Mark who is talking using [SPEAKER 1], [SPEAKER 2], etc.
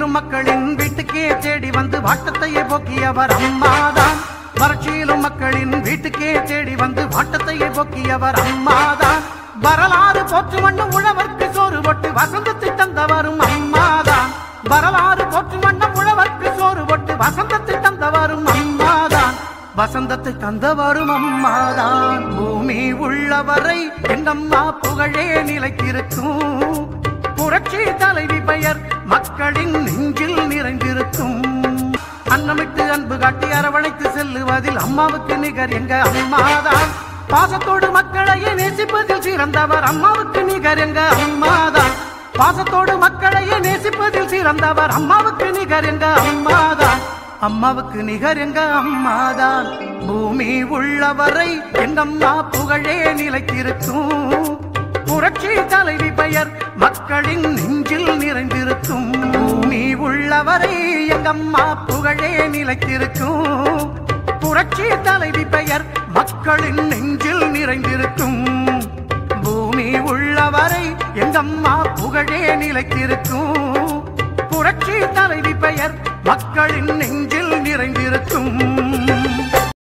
[SPEAKER 1] வறட்சியிலும் மக்களின் வீட்டுக்கே தேடி வந்து வாட்டத்தையே போக்கியவர் அம்மாதான் வறட்சியிலும் மக்களின் வீட்டுக்கே தேடி வந்து வாட்டத்தையே போக்கியவர் அம்மாதான் வரலாறு போற்று வண்ணம் உழவர்க்கு சோறு போட்டு வசந்தத்தை தந்தவரும் அம்மாதான் வரலாறு போற்று வண்ணம் உழவர்க்கு சோறு போட்டு வசந்தத்தை தந்தவரும் அம்மாதான் வசந்தத்தை தந்தவரும் அம்மாதான் பூமி உள்ளவரை எங்கம்மா புகழே நிலைத்திருக்கும் புரட்சி தலைவி பெயர் மக்களின் நெஞ்சில் நிறைந்திருக்கும் அன்னமிட்டு அன்பு காட்டி அரவணைத்து செல்லுவதில் அம்மாவுக்கு நிகர் எங்க அம்மாதான் பாசத்தோடு மக்களையே நேசிப்பதில் சிறந்தவர் அம்மாவுக்கு நிகர் எங்க அம்மாதான் பாசத்தோடு மக்களையே நேசிப்பதில் சிறந்தவர் அம்மாவுக்கு நிகர் எங்க அம்மாதான் அம்மாவுக்கு நிகர் எங்க அம்மாதான் பூமி உள்ளவரை எங்கம்மா புகழே நிலைத்திருக்கும் புரட்சி தலைவி பெயர் மக்களின் நெஞ்சில் நிறைந்திருக்கும் பூமி உள்ளவரை எங்கம்மா புகழே நிலைத்திருக்கும் புரட்சி தலைவி பெயர் மக்களின் நெஞ்சில் நிறைந்திருக்கும் பூமி உள்ளவரை எங்கம்மா புகழே நிலைத்திருக்கும் புரட்சி தலைவி பெயர் மக்களின் நெஞ்சில் நிறைந்திருக்கும்